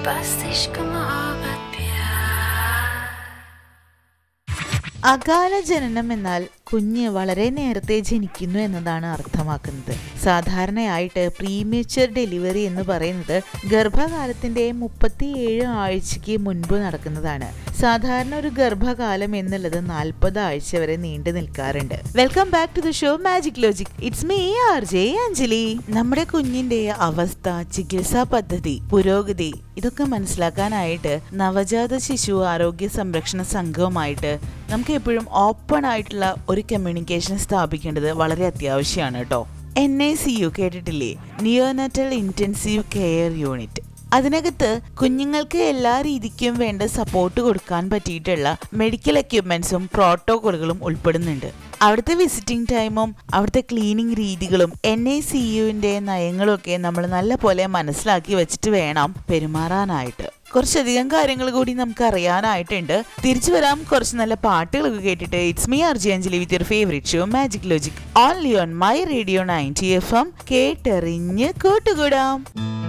बस इश्क मोहब्बत प्यार അകാല ജനനം എന്നാൽ കുഞ്ഞ് വളരെ നേരത്തെ ജനിക്കുന്നു എന്നതാണ് അർത്ഥമാക്കുന്നത് സാധാരണയായിട്ട് പ്രീമേച്ചർ ഡെലിവറി എന്ന് പറയുന്നത് ഗർഭകാലത്തിന്റെ മുപ്പത്തിയേഴ് ആഴ്ചയ്ക്ക് മുൻപ് നടക്കുന്നതാണ് സാധാരണ ഒരു ഗർഭകാലം എന്നുള്ളത് നാൽപ്പത് ആഴ്ച വരെ നീണ്ടു നിൽക്കാറുണ്ട് welcome back to the show magic logic it's me R J Anjali നമ്മുടെ കുഞ്ഞിന്റെ അവസ്ഥ ചികിത്സാ പദ്ധതി പുരോഗതി ഇതൊക്കെ മനസ്സിലാക്കാനായിട്ട് നവജാത ശിശു ആരോഗ്യ സംരക്ഷണ സംഘവുമായിട്ട് നമുക്ക് എപ്പോഴും ഓപ്പൺ ആയിട്ടുള്ള ഒരു കമ്മ്യൂണിക്കേഷൻ സ്ഥാപിക്കേണ്ടത് വളരെ അത്യാവശ്യമാണ് കേട്ടോ എൻ ഐ സി യു കേട്ടിട്ടില്ലേ നിയോനറ്റൽ ഇൻറ്റൻസീവ് കെയർ യൂണിറ്റ് അതിനകത്ത് കുഞ്ഞുങ്ങൾക്ക് എല്ലാ രീതിക്കും വേണ്ട സപ്പോർട്ട് കൊടുക്കാൻ പറ്റിയിട്ടുള്ള മെഡിക്കൽ എക്യുപ്മെന്റ്സും പ്രോട്ടോകോളുകളും ഉൾപ്പെടുന്നുണ്ട് അവിടുത്തെ വിസിറ്റിംഗ് ടൈമും അവിടുത്തെ ക്ലീനിങ് രീതികളും എൻ ഐ സി യുവിന്റെ നയങ്ങളും ഒക്കെ നമ്മൾ നല്ല പോലെ മനസ്സിലാക്കി വെച്ചിട്ട് വേണം പെരുമാറാനായിട്ട് കുറച്ചധികം കാര്യങ്ങൾ കൂടി നമുക്ക് അറിയാനായിട്ടുണ്ട് തിരിച്ചു വരാം കുറച്ച് നല്ല പാട്ടുകളൊക്കെ കേട്ടിട്ട് it's me R J Anjali with your favourite show magic logic only on my radio ninety F M കേട്ടെറിഞ്ഞ് കൂട്ടുകൂടാം